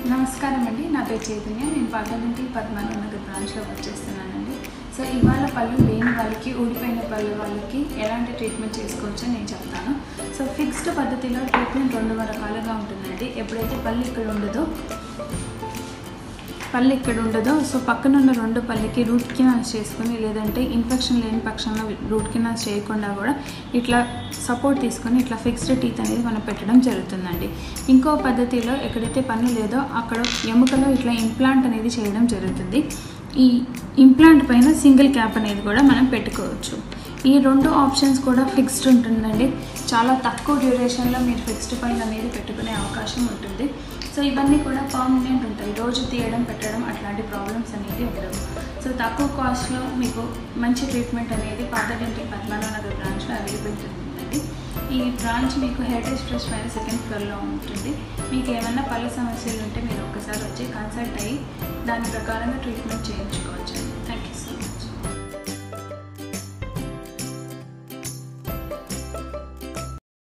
నమస్కారం అండి నా పేరు చైతన్య నేను పాతగంటి పద్మారావు నగర్ బ్రాంచ్లో వర్క్ చేస్తున్నానండి సో ఇవాళ పళ్ళు లేని వాళ్ళకి ఊడిపోయిన పళ్ళు వాళ్ళకి ఎలాంటి ట్రీట్మెంట్ చేసుకోవచ్చో నేను చెప్తాను సో ఫిక్స్డ్ పద్ధతిలో ట్రీట్మెంట్ రెండు రకాలుగా ఉంటుందండి ఎప్పుడైతే పళ్ళు ఇక్కడ ఉండదో పళ్ళు ఇక్కడ ఉండదో సో పక్కన ఉన్న రెండు పళ్ళకి రూట్ కెనాల్స్ చేసుకొని లేదంటే ఇన్ఫెక్షన్ లేని పక్షంలో రూట్ కెనాల్స్ చేయకుండా కూడా ఇట్లా సపోర్ట్ తీసుకొని ఇట్లా ఫిక్స్డ్ టీత్ అనేది మనం పెట్టడం జరుగుతుందండి ఇంకో పద్ధతిలో ఎక్కడైతే పన్ను లేదో అక్కడ ఎముకలో ఇట్లా ఇంప్లాంట్ అనేది చేయడం జరుగుతుంది ఈ ఇంప్లాంట్ పైన సింగిల్ క్యాప్ అనేది కూడా మనం పెట్టుకోవచ్చు ఈ రెండు ఆప్షన్స్ కూడా ఫిక్స్డ్ ఉంటుందండి చాలా తక్కువ డ్యూరేషన్లో మీరు ఫిక్స్డ్ పైన అనేది పెట్టుకునే అవకాశం ఉంటుంది సో ఇవన్నీ కూడా పర్మనెంట్ ఉంటాయి రోజు తీయడం పెట్టడం అట్లాంటి ప్రాబ్లమ్స్ అనేది ఉండవు సో తక్కువ కాస్ట్లో మీకు మంచి ట్రీట్మెంట్ అనేది పాతడింటి పద్మనాభ నగర్ బ్రాంచ్లో అవైలబిలిటీ ఉంటుందండి ఈ బ్రాంచ్ మీకు హెరిటేజ్ ట్రస్ట్ పైన సెకండ్ ఫ్లోర్లో ఉంటుంది మీకు ఏమైనా పళ్ళు సమస్యలు ఉంటే మీరు ఒక్కసారి వచ్చి కన్సల్ట్ అయ్యి దాని ప్రకారంగా ట్రీట్మెంట్ చేయించుకోవచ్చు